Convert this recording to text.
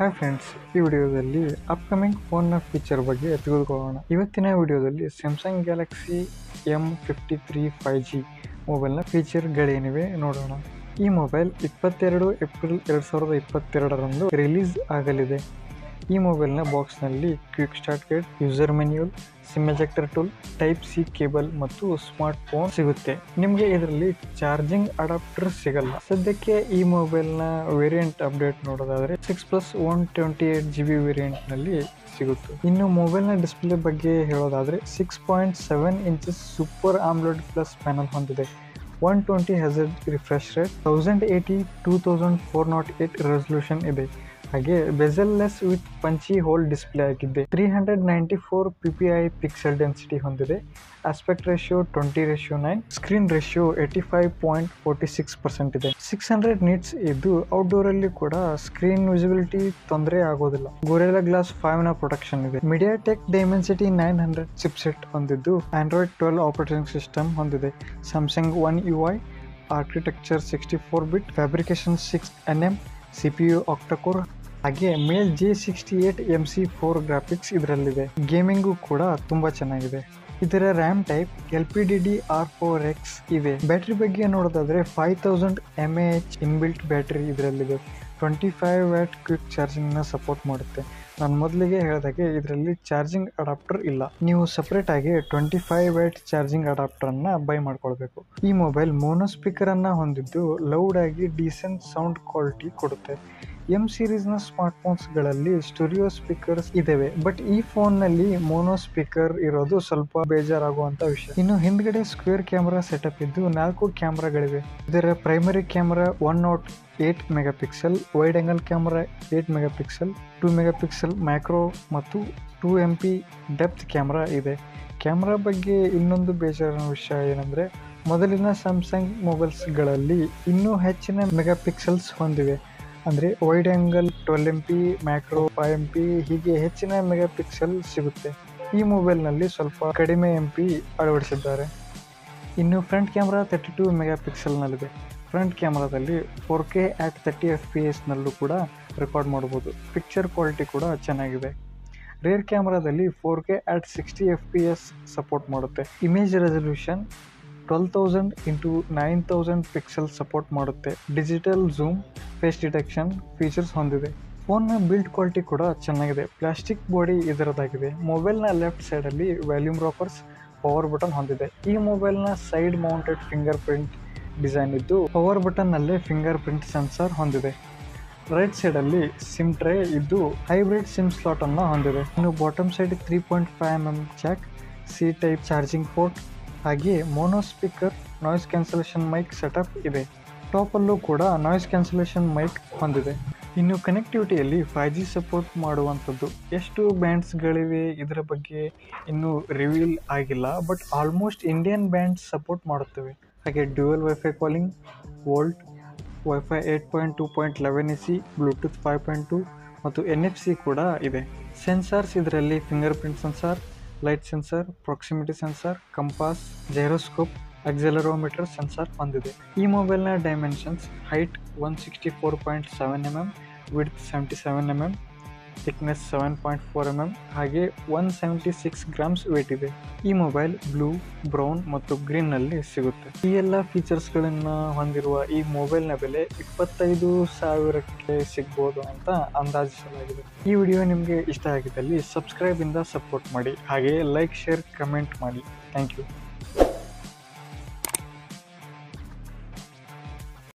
hi friends ಈ ವಿಡಿಯೋದಲ್ಲಿ upcoming ಫೋನ್ನ ಫೀಚರ್ ಬಗ್ಗೆ ತಿಳಿದುಕೊಳ್ಳೋಣ ಇವತ್ತಿನ ವಿಡಿಯೋದಲ್ಲಿ Samsung Galaxy M fifty three five G ಮೊಬೈಲ್ನ ಫೀಚರ್ಗಳೇನಿವೆ ನೋಡೋಣ ಈ ಮೊಬೈಲ್ ಇಪ್ಪತ್ತೆರಡು ಏಪ್ರಿಲ್ ಎರಡು ಸಾವಿರದ ಇಪ್ಪತ್ತೆರಡರಂದು ರಿಲೀಸ್ ಆಗಲಿದೆ ಈ ಮೊಬೈಲ್ನ ಬಾಕ್ಸ್ನಲ್ಲಿ quick start guide user manual SIM ejector tool type C cable ಮತ್ತು ಸ್ಮಾರ್ಟ್ ಫೋನ್ ಸಿಗುತ್ತೆ ನಿಮಗೆ ಇದರಲ್ಲಿ ಚಾರ್ಜಿಂಗ್ ಅಡಾಪ್ಟರ್ ಸಿಗಲ್ಲ ಸದ್ಯಕ್ಕೆ ಈ ಮೊಬೈಲ್ನ ವೇರಿಯಂಟ್ ಅಪ್ಡೇಟ್ ನೋಡೋದಾದ್ರೆ six plus one twenty eight G B ವೇರಿಯಂಟ್ನಲ್ಲಿ ಸಿಗುತ್ತೆ ಇನ್ನು ಮೊಬೈಲ್ನ ಡಿಸ್ಪ್ಲೇ ಬಗ್ಗೆ ಹೇಳೋದಾದ್ರೆ six point seven inches super AMOLED plus panel ಹೊಂದಿದೆ ಒನ್ ಟ್ವೆಂಟಿ ಹೆಸೆಡ್ refresh rate thousand eighty two thousand four nought eight resolution ಇದೆ ಹಾಗೆ ಬೆಸಲ್ಲೆಸ್ ವಿತ್ ಪಂಚಿ ಹೋಲ್ ಡಿಸ್ಪ್ಲೇ ಆಗಿದ್ದೆ three hundred ninety four P P I pixel density ಹೊಂದಿದೆ aspect ratio twenty ratio nine screen ratio eighty five point forty six percent ಇದೆ six hundred nits ಇದ್ದು outdoor ಅಲ್ಲಿ ಕೂಡ screen visibility ತೊಂದರೆ ಆಗೋದಿಲ್ಲ Gorilla Glass five ನ protection ಇದೆ MediaTek Dimensity nine hundred chipset ಹೊಂದಿದ್ದು ಆಂಡ್ರಾಯ್ಡ್ ಟ್ವೆಲ್ ಆಪರೇಟಿಂಗ್ ಸಿಸ್ಟಮ್ ಹೊಂದಿದೆ Samsung one U I architecture sixty four bit fabrication six N M C P U octa core ಹಾಗೆ Mali G sixty eight M C four graphics ಇದರಲ್ಲಿದೆ gaming ಕೂಡ ತುಂಬಾ ಚೆನ್ನಾಗಿದೆ ಇದರ RAM type L P D D R four X ಇದೆ battery ಬಗ್ಗೆ ನೋಡೋದಾದ್ರೆ five thousand M A H inbuilt battery ಇದರಲ್ಲಿದೆ ಟ್ವೆಂಟಿ ಫೈವ್ ವ್ಯಾಟ್ ಕ್ವಿಕ್ ಚಾರ್ಜಿಂಗ್ನ ಸಪೋರ್ಟ್ ಮಾಡುತ್ತೆ ನಾನು ಮೊದಲಿಗೆ ಹೇಳಿದಾಗೆ ಇದರಲ್ಲಿ ಚಾರ್ಜಿಂಗ್ ಅಡಾಪ್ಟರ್ ಇಲ್ಲ ನೀವು ಸಪ್ರೇಟ್ ಆಗಿ twenty five watt charging adapter ಅನ್ನ ಬೈ ಮಾಡ್ಕೊಳ್ಬೇಕು ಈ ಮೊಬೈಲ್ ಮೋನೋ ಸ್ಪೀಕರ್ ಅನ್ನ ಹೊಂದಿದ್ದು ಲೌಡ್ ಆಗಿ ಡೀಸೆಂಟ್ ಸೌಂಡ್ ಕ್ವಾಲಿಟಿ ಕೊಡುತ್ತೆ ಎಂ ಸೀರೀಸ್ ನ ಸ್ಮಾರ್ಟ್ ಫೋನ್ಸ್ ಗಳಲ್ಲಿ ಸ್ಟುಡಿಯೋ ಸ್ಪೀಕರ್ಸ್ ಇದಾವೆ ಬಟ್ ಈ ಫೋನ್ ನಲ್ಲಿ ಮೋನೋ ಸ್ಪೀಕರ್ ಇರೋದು ಸ್ವಲ್ಪ ಬೇಜಾರಾಗುವಂತ ವಿಷಯ ಇನ್ನು ಹಿಂದ್ಗಡೆ ಸ್ಕ್ವೇರ್ ಕ್ಯಾಮೆರಾ ಸೆಟಪ್ ಇದ್ದು ನಾಲ್ಕು ಕ್ಯಾಮೆರಾಗಳಿವೆ ಇದರ primary camera one nought eight megapixel wide angle camera eight megapixel two megapixel macro ಮತ್ತು two M P depth camera ಇದೆ ಕ್ಯಾಮ್ರಾ ಬಗ್ಗೆ ಇನ್ನೊಂದು ಬೇಜಾರಿನ ವಿಷಯ ಏನಂದ್ರೆ ಮೊದಲಿನ ಸ್ಯಾಮ್ಸಂಗ್ ಮೊಬೈಲ್ಸ್ಗಳಲ್ಲಿ ಇನ್ನೂ ಹೆಚ್ಚಿನ ಮೆಗಾ ಪಿಕ್ಸೆಲ್ಸ್ ಹೊಂದಿವೆ ಅಂದರೆ wide angle twelve M P macro five M P ಹೀಗೆ ಹೆಚ್ಚಿನ ಮೆಗಾ ಪಿಕ್ಸೆಲ್ ಸಿಗುತ್ತೆ ಈ ಮೊಬೈಲ್ನಲ್ಲಿ ಸ್ವಲ್ಪ ಕಡಿಮೆ ಎಂ ಪಿ ಅಳವಡಿಸಿದ್ದಾರೆ ಇನ್ನು ಫ್ರಂಟ್ ಕ್ಯಾಮ್ರಾ ತರ್ಟಿ ಟೂ ಮೆಗಾ ಪಿಕ್ಸೆಲ್ನಲ್ಲಿದೆ ಫ್ರಂಟ್ ಕ್ಯಾಮ್ರಾದಲ್ಲಿ four K at thirty F P ಎಸ್ನಲ್ಲೂ ಕೂಡ ರೆಕಾರ್ಡ್ ಮಾಡ್ಬೋದು ಪಿಕ್ಚರ್ ಕ್ವಾಲಿಟಿ ಕೂಡ ಚೆನ್ನಾಗಿದೆ ರೇರ್ ಕ್ಯಾಮ್ರಾದಲ್ಲಿ four K at sixty F P S support ಮಾಡುತ್ತೆ image resolution twelve thousand into nine thousand pixel support ಮಾಡುತ್ತೆ digital zoom face detection features ಹೊಂದಿದೆ ಫೋನ್ನ ಬಿಲ್ಡ್ ಕ್ವಾಲಿಟಿ ಕೂಡ ಚೆನ್ನಾಗಿದೆ ಪ್ಲಾಸ್ಟಿಕ್ ಬಾಡಿ ಇದರದಾಗಿದೆ ಮೊಬೈಲ್ನ ಲೆಫ್ಟ್ ಸೈಡಲ್ಲಿ ವ್ಯಾಲ್ಯೂಮ್ ರಾಕರ್ಸ್ ಪವರ್ ಬಟನ್ ಹೊಂದಿದೆ ಈ ಮೊಬೈಲ್ನ side mounted fingerprint design ಇದ್ದು ಪವರ್ ಬಟನ್ನಲ್ಲೇ ಫಿಂಗರ್ ಪ್ರಿಂಟ್ ಸೆನ್ಸರ್ ಹೊಂದಿದೆ ರೈಟ್ ಸೈಡಲ್ಲಿ ಸಿಮ್ ಟ್ರೇ ಇದ್ದು ಹೈಬ್ರಿಡ್ ಸಿಮ್ ಸ್ಲಾಟ್ ಅನ್ನು ಹೊಂದಿದೆ ಇನ್ನು bottom side three point five M M jack C type charging port ಹಾಗೆ mono speaker noise cancellation mic setup ಇದೆ ಟಾಪಲ್ಲೂ ಕೂಡ ನಾಯ್ಸ್ ಕ್ಯಾನ್ಸಲೇಷನ್ ಮೈಕ್ ಹೊಂದಿದೆ ಇನ್ನು ಕನೆಕ್ಟಿವಿಟಿಯಲ್ಲಿ ಫೈವ್ ಜಿ ಸಪೋರ್ಟ್ ಮಾಡುವಂಥದ್ದು ಎಷ್ಟು ಬ್ಯಾಂಡ್ಸ್ಗಳಿವೆ ಇದರ ಬಗ್ಗೆ ಇನ್ನೂ ರಿವೀಲ್ ಆಗಿಲ್ಲ but almost Indian bands support ಮಾಡುತ್ತವೆ ಹಾಗೆ dual wifi calling VoLTE wifi eight point two point eleven A C Bluetooth five point two ಮತ್ತು ಎನ್ ಎಫ್ ಸಿ ಕೂಡ ಇದೆ ಸೆನ್ಸಾರ್ಸ್ ಇದರಲ್ಲಿ fingerprint sensor light sensor proximity sensor compass gyroscope accelerometer sensor ಹೊಂದಿದೆ ಈ ಮೊಬೈಲ್ನ dimensions height one sixty four point seven M M width seventy seven M M thickness seven point four M M ಹಾಗೆ one seventy six grams weight ಇದೆ ಈ mobile blue brown ಮತ್ತು ಗ್ರೀನ್ನಲ್ಲಿ ಸಿಗುತ್ತೆ ಈ ಎಲ್ಲ ಫೀಚರ್ಸ್ಗಳನ್ನು ಹೊಂದಿರುವ ಈ ಮೊಬೈಲ್ನ ಬೆಲೆ ಇಪ್ಪತ್ತೈದು ಸಾವಿರಕ್ಕೆ ಸಿಗ್ಬೋದು ಅಂತ ಅಂದಾಜಿಸಲಾಗಿದೆ ಈ ವಿಡಿಯೋ ನಿಮಗೆ ಇಷ್ಟ ಆಗಿದ್ದಲ್ಲಿ ಸಬ್ಸ್ಕ್ರೈಬಿಂದ ಸಪೋರ್ಟ್ ಮಾಡಿ ಹಾಗೆ ಲೈಕ್ ಶೇರ್ ಕಮೆಂಟ್ ಮಾಡಿ ಥ್ಯಾಂಕ್ ಯು